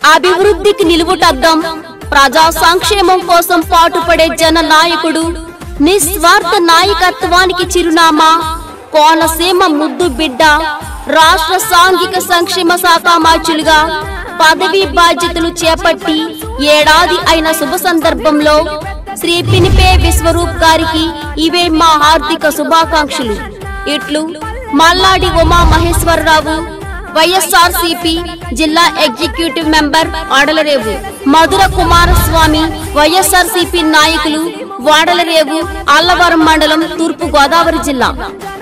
అభివృద్ధికి నిలువుటద్దం ప్రజా సంక్షేమం కోసం పాటుపడే జన నాయకుడు నిస్వార్థ నాయకత్వానికి చిరునామా కోనసీమ ముద్దు బిడ్డ రాష్ట్ర సాంఘిక సంక్షేమ శాఖ మార్చులుగా పదవీ బాధ్యతలు చేపట్టి ఏడాది అయిన శుభ సందర్భంలో శ్రీ పినిపే విశ్వరూప్ గారికి ఇవే మా హార్దిక శుభాకాంక్షలు ఇట్లు మల్లాడి ఉమా మహేశ్వరరావు వైఎస్ఆర్ సిపి జిల్లా executive member Vadalarevu Madhura Kumaraswamy YSR CP నాయకులు వాడలరేవు అల్లవరం మండలం తూర్పు గోదావరి జిల్లా